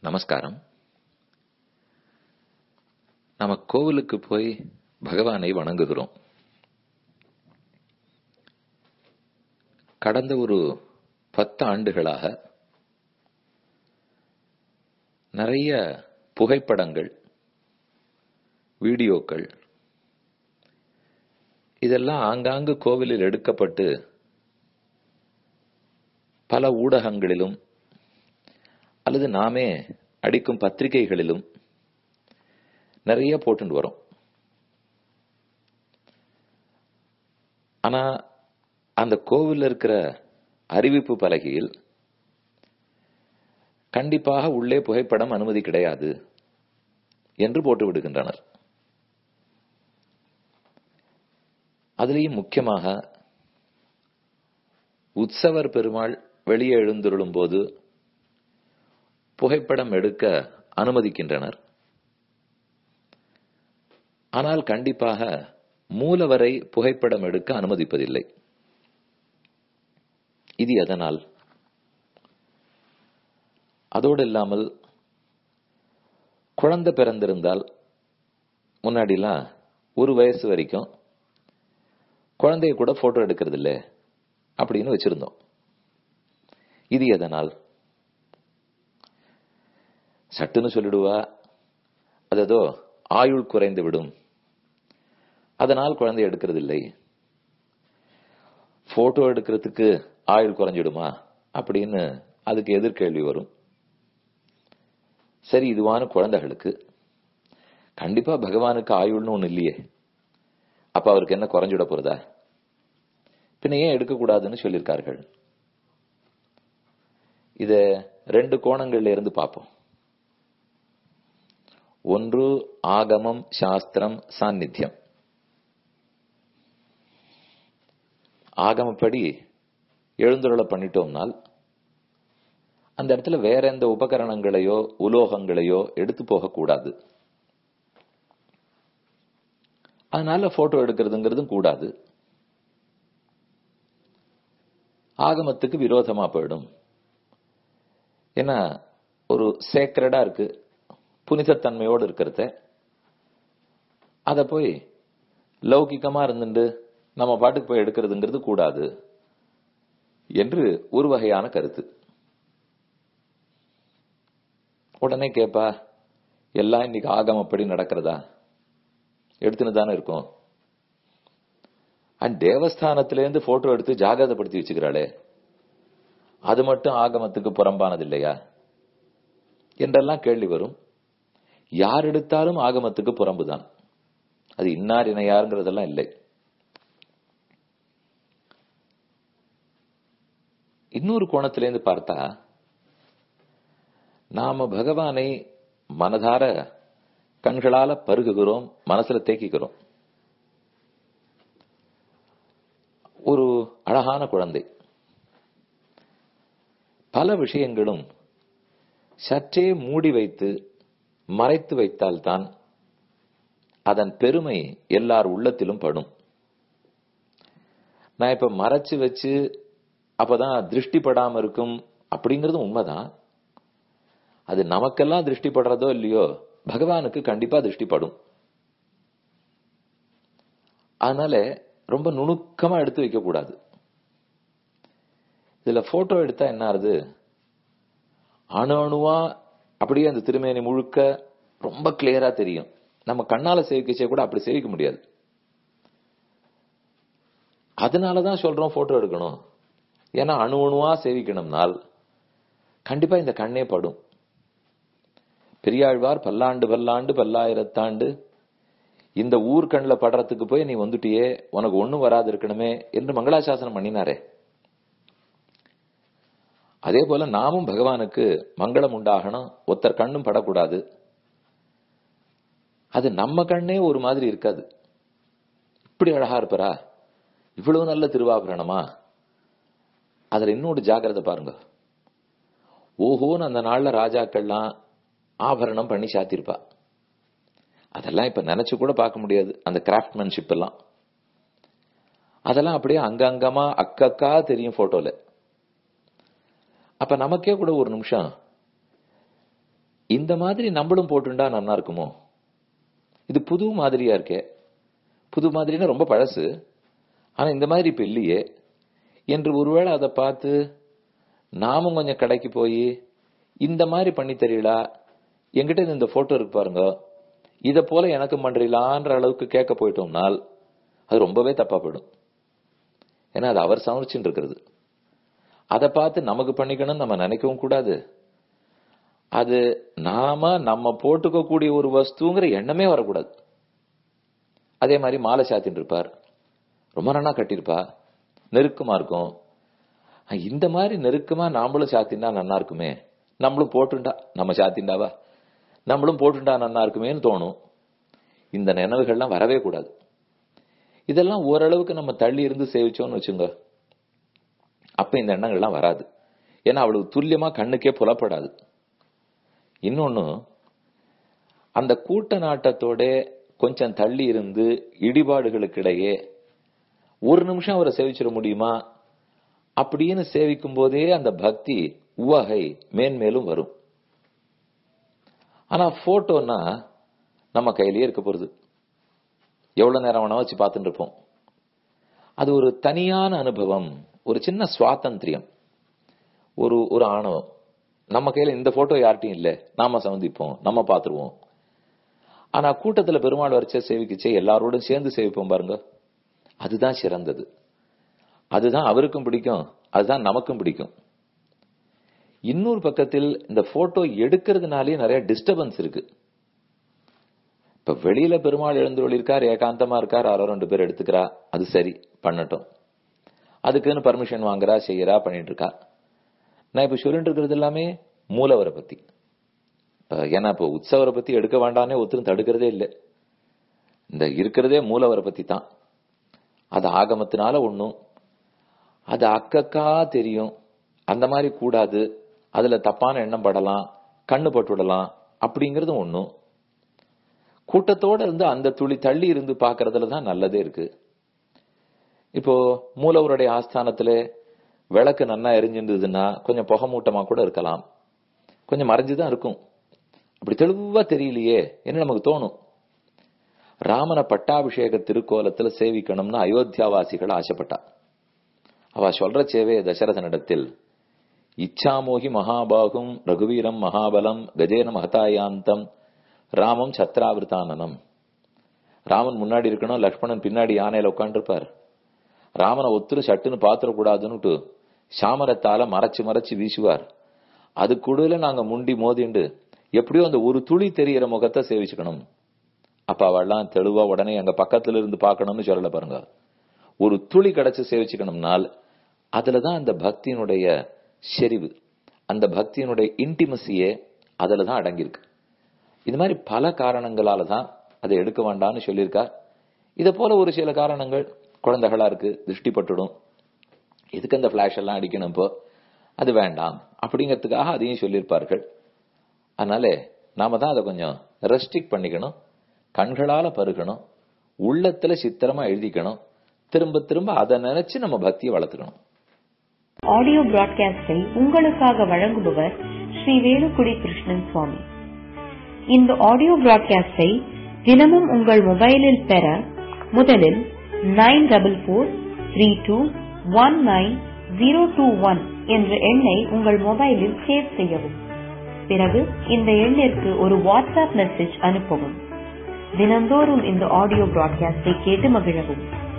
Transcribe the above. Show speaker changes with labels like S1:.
S1: நமஸ்காரம் நம்ம கோவிலுக்கு போய் பகவானை வணங்குகிறோம் கடந்த ஒரு பத்து ஆண்டுகளாக நிறைய புகைப்படங்கள் வீடியோக்கள் இதெல்லாம் ஆங்காங்கு கோவிலில் எடுக்கப்பட்டு பல ஊடகங்களிலும் அல்லது நாமே அடிக்கும் பத்திரிகைகளிலும் நிறைய போட்டுட்டு வரோம் ஆனா அந்த கோவில் இருக்கிற அறிவிப்பு பலகையில் கண்டிப்பாக உள்ளே புகைப்படம் அனுமதி கிடையாது என்று போட்டு விடுகின்றனர் அதிலேயும் முக்கியமாக உற்சவர் பெருமாள் வெளியே எழுந்தருளும் போது புகைப்படம் எடுக்க அனுமதிக்கின்றனர் ஆனால் கண்டிப்பாக மூலவரை புகைப்படம் எடுக்க அனுமதிப்பதில்லை இது எதனால் அதோடு இல்லாமல் குழந்தை பிறந்திருந்தால் முன்னாடிலாம் ஒரு வயசு வரைக்கும் குழந்தைய கூட போட்டோ எடுக்கிறது இல்லை அப்படின்னு வச்சிருந்தோம் இது எதனால் சட்டுன்னு சொல்லிடுவா அது ஏதோ ஆயுள் குறைந்து விடும் அதனால் குழந்தை எடுக்கிறது இல்லை போட்டோ எடுக்கிறதுக்கு ஆயுள் குறைஞ்சிடுமா அப்படின்னு அதுக்கு எதிர்கேள்வி வரும் சரி இதுவான குழந்தைகளுக்கு கண்டிப்பா பகவானுக்கு ஆயுள்னு ஒண்ணு இல்லையே அப்ப அவருக்கு என்ன குறைஞ்சிட போறதா பின்ன ஏன் எடுக்கக்கூடாதுன்னு சொல்லியிருக்கார்கள் இத ரெண்டு கோணங்கள்ல இருந்து பார்ப்போம் ஒன்று ஆகமம் சாஸ்திரம் சாநித்தியம் ஆகமப்படி எழுந்துருளை பண்ணிட்டோம்னால் அந்த இடத்துல வேற எந்த உபகரணங்களையோ உலோகங்களையோ எடுத்து போகக்கூடாது அதனால போட்டோ எடுக்கிறதுங்கிறதும் கூடாது ஆகமத்துக்கு விரோதமா போயிடும் ஏன்னா ஒரு சேக்ரடா இருக்கு புனிதத்தன்மையோடு இருக்கிறத அத போய் லௌகிக்கமா இருந்துட்டு நம்ம பாட்டுக்கு போய் எடுக்கிறதுங்கிறது கூடாது என்று ஒரு வகையான கருத்து உடனே கேப்பா எல்லாம் இன்னைக்கு ஆகமப்படி நடக்கிறதா எடுத்துன்னு தானே இருக்கும் அண்ட் தேவஸ்தானத்திலேருந்து போட்டோ எடுத்து ஜாகிரதப்படுத்தி வச்சுக்கிறாளே அது மட்டும் ஆகமத்துக்கு புறம்பானது இல்லையா என்றெல்லாம் கேள்வி வரும் யார் எடுத்தாலும் ஆகமத்துக்கு புறம்புதான் அது இன்னார் இணையாருங்கிறதெல்லாம் இல்லை இன்னொரு கோணத்திலேருந்து பார்த்தா நாம பகவானை மனதார கண்களால பருகுகிறோம் மனசுல தேக்கிக்கிறோம் ஒரு அழகான குழந்தை பல விஷயங்களும் சற்றே மூடி வைத்து மறைத்து வைத்தால்தான் அதன் பெருமை எல்லார் உள்ளத்திலும் படும் நான் இப்ப மறைச்சு வச்சு அப்பதான் திருஷ்டி படாம இருக்கும் அப்படிங்கறதும் உண்மைதான் அது நமக்கெல்லாம் திருஷ்டி படுறதோ இல்லையோ பகவானுக்கு கண்டிப்பா திருஷ்டி படும் அதனால ரொம்ப நுணுக்கமா எடுத்து வைக்க கூடாது இதுல போட்டோ எடுத்தா என்ன ஆகுது அணு அணுவா அப்படியே அந்த திருமேனி முழுக்க ரொம்ப கிளியரா தெரியும் நம்ம கண்ணால சேவிக்கச்சே கூட அப்படி சேவிக்க முடியாது அதனாலதான் சொல்றோம் போட்டோ எடுக்கணும் ஏன்னா அணு அணுவா சேவிக்கணும்னால் கண்டிப்பா இந்த கண்ணே படும் பெரியாழ்வார் பல்லாண்டு பல்லாண்டு பல்லாயிரத்தாண்டு இந்த ஊர் கண்ணில் படுறதுக்கு போய் நீ வந்துட்டியே உனக்கு ஒண்ணும் வராது இருக்கணுமே என்று மங்களாசாசனம் பண்ணினாரே அதே போல நாமும் பகவானுக்கு மங்களம் உண்டாகணும் ஒருத்தர் கண்ணும் படக்கூடாது அது நம்ம கண்ணே ஒரு மாதிரி இருக்காது இப்படி அழகா இருப்பரா இவ்வளவு நல்ல திருவாபரணமா அதுல இன்னொரு ஜாக்கிரதை பாருங்க ஓஹோன்னு அந்த நாள்ல ராஜாக்கள்லாம் ஆபரணம் பண்ணி சாத்திருப்பா அதெல்லாம் இப்ப நினைச்சு கூட பார்க்க முடியாது அந்த கிராஃப்ட்மேன்ஷிப் எல்லாம் அதெல்லாம் அப்படியே அங்கங்கமா அக்கக்கா தெரியும் போட்டோல அப்ப நமக்கே கூட ஒரு நிமிஷம் இந்த மாதிரி நம்மளும் போட்டுண்டா நல்லா இருக்குமோ இது புது மாதிரியா இருக்கே புது மாதிரினா ரொம்ப பழசு ஆனா இந்த மாதிரி இப்ப இல்லையே என்று ஒருவேளை அதை பார்த்து நாமும் கொஞ்சம் கடைக்கு போய் இந்த மாதிரி பண்ணி தெரியலா எங்கிட்ட இந்த போட்டோ இருக்கு பாருங்க இத போல எனக்கு பண்றீங்களான்ற அளவுக்கு கேட்க போயிட்டோம்னால் அது ரொம்பவே தப்பா போயிடும் ஏன்னா அது அவர் சமைச்சுட்டு இருக்கிறது அதை பார்த்து நமக்கு பண்ணிக்கணும்னு நம்ம நினைக்கவும் கூடாது அது நாம நம்ம போட்டுக்க கூடிய ஒரு வஸ்துங்கிற எண்ணமே வரக்கூடாது அதே மாதிரி மாலை சாத்தின்னு இருப்பார் ரொம்ப நன்னா கட்டியிருப்பா நெருக்கமா இருக்கும் இந்த மாதிரி நெருக்கமா நாமளும் சாத்திண்டா நன்னா இருக்குமே நம்மளும் போட்டுண்டா நம்ம சாத்திண்டாவா நம்மளும் போட்டுண்டா நன்னா இருக்குமேன்னு தோணும் இந்த நினைவுகள்லாம் வரவே கூடாது இதெல்லாம் ஓரளவுக்கு நம்ம தள்ளி இருந்து சேவிச்சோம்னு வச்சுங்க அப்ப இந்த எண்ணங்கள்லாம் வராது ஏன்னா அவ்வளவு துல்லியமா கண்ணுக்கே புலப்படாது இன்னொன்னு அந்த கூட்ட நாட்டத்தோட கொஞ்சம் தள்ளி இருந்து இடிபாடுகளுக்கு இடையே ஒரு நிமிஷம் அவரை சேவிச்சிட முடியுமா அப்படின்னு சேவிக்கும் போதே அந்த பக்தி உவகை மேன்மேலும் வரும் ஆனா போட்டோன்னா நம்ம கையிலேயே இருக்க போறது எவ்வளவு நேரம் வேணா வச்சு பார்த்துட்டு இருப்போம் அது ஒரு தனியான அனுபவம் ஒரு சின்ன சுவாதந்திரியம் ஒரு ஒரு ஆணவம் நம்ம கையில இந்த போட்டோ யார்ட்டையும் இல்ல நாம சந்திப்போம் நம்ம பாத்துருவோம் ஆனா கூட்டத்துல பெருமாள் வரைச்ச சேவிக்கிச்சே எல்லாரோடும் சேர்ந்து சேவிப்போம் பாருங்க அதுதான் சிறந்தது அதுதான் அவருக்கும் பிடிக்கும் அதுதான் நமக்கும் பிடிக்கும் இன்னொரு பக்கத்தில் இந்த போட்டோ எடுக்கிறதுனாலே நிறைய டிஸ்டர்பன்ஸ் இருக்கு இப்ப வெளியில பெருமாள் எழுந்தருள் இருக்கார் ஏகாந்தமா இருக்கார் யாரோ ரெண்டு பேர் எடுத்துக்கிறா அது சரி பண்ணட்டும் அதுக்குன்னு பர்மிஷன் வாங்குறா செய்யறா பண்ணிட்டு இருக்கா நான் இப்ப சொல்லிட்டு இருக்கிறது எல்லாமே மூலவரை பத்தி ஏன்னா இப்போ உற்சவரை பத்தி எடுக்க வேண்டானே ஒருத்தரும் தடுக்கிறதே இல்லை இந்த இருக்கிறதே மூலவரை பத்தி தான் அது ஆகமத்தினால ஒண்ணும் அது அக்கக்கா தெரியும் அந்த மாதிரி கூடாது அதுல தப்பான எண்ணம் படலாம் கண்ணு பட்டுவிடலாம் அப்படிங்கறது ஒண்ணும் கூட்டத்தோட இருந்து அந்த துளி தள்ளி இருந்து பாக்குறதுல தான் நல்லதே இருக்கு இப்போ மூலவருடைய ஆஸ்தானத்துல விளக்கு நன்னா எரிஞ்சிருந்ததுன்னா கொஞ்சம் புகை மூட்டமா கூட இருக்கலாம் கொஞ்சம் மறைஞ்சுதான் இருக்கும் அப்படி தெளிவா தெரியலையே என்ன நமக்கு தோணும் ராமன பட்டாபிஷேக திருக்கோலத்துல சேவிக்கணும்னு அயோத்தியாவாசிகள் ஆசைப்பட்டா அவ சொல்ற சேவே தசரதனிடத்தில் இச்சாமோகி மகாபாகும் ரகுவீரம் மகாபலம் கஜேன மகதாயாந்தம் ராமம் சத்ராவிருத்தானனம் ராமன் முன்னாடி இருக்கணும் லக்ஷ்மணன் பின்னாடி யானையில உட்காந்துருப்பார் ராமனை ஒத்துரு சட்டுன்னு பாத்திரக்கூடாதுன்னுட்டு சாமரத்தால மறைச்சு மறைச்சு வீசுவார் அது கூடல நாங்க முண்டி மோதிண்டு எப்படியோ அந்த ஒரு துளி தெரியற முகத்தை சேவிச்சுக்கணும் அப்ப அவெல்லாம் தெளிவா உடனே அங்க பக்கத்துல இருந்து பாக்கணும்னு சொல்லல பாருங்க ஒரு துளி கிடைச்சு சேவிச்சுக்கணும்னால் அதுலதான் அந்த பக்தியினுடைய செறிவு அந்த பக்தியினுடைய இன்டிமசியே அதுலதான் அடங்கியிருக்கு இது மாதிரி பல காரணங்களால தான் அதை எடுக்க வேண்டாம்னு சொல்லியிருக்கார் இத போல ஒரு சில காரணங்கள் குழந்தைகளா இருக்கு திருஷ்டி பட்டுடும் இதுக்கு அந்த பிளாஷ் எல்லாம் அடிக்கணும் இப்போ அது வேண்டாம் அப்படிங்கிறதுக்காக அதையும் சொல்லியிருப்பார்கள் அதனால நாம தான் அதை கொஞ்சம் ரெஸ்ட்ரிக்ட் பண்ணிக்கணும் கண்களால பருகணும் உள்ளத்துல சித்திரமா எழுதிக்கணும் திரும்ப திரும்ப அதை நினைச்சு நம்ம பக்தியை வளர்த்துக்கணும்
S2: ஆடியோ பிராட்காஸ்டை உங்களுக்காக வழங்குபவர் ஸ்ரீ வேலுக்குடி கிருஷ்ணன் சுவாமி இந்த ஆடியோ பிராட்காஸ்டை தினமும் உங்கள் மொபைலில் பெற முதலில் nine double four three two one nine zero two one என்ற எண்ணை உங்கள் மொபைலில் சேவ் செய்யவும் பிறகு இந்த எண்ணிற்கு ஒரு வாட்ஸ்அப் மெசேஜ் அனுப்பவும் தினந்தோறும் இந்த ஆடியோ பிராட்காஸ்டை கேட்டு மகிழவும்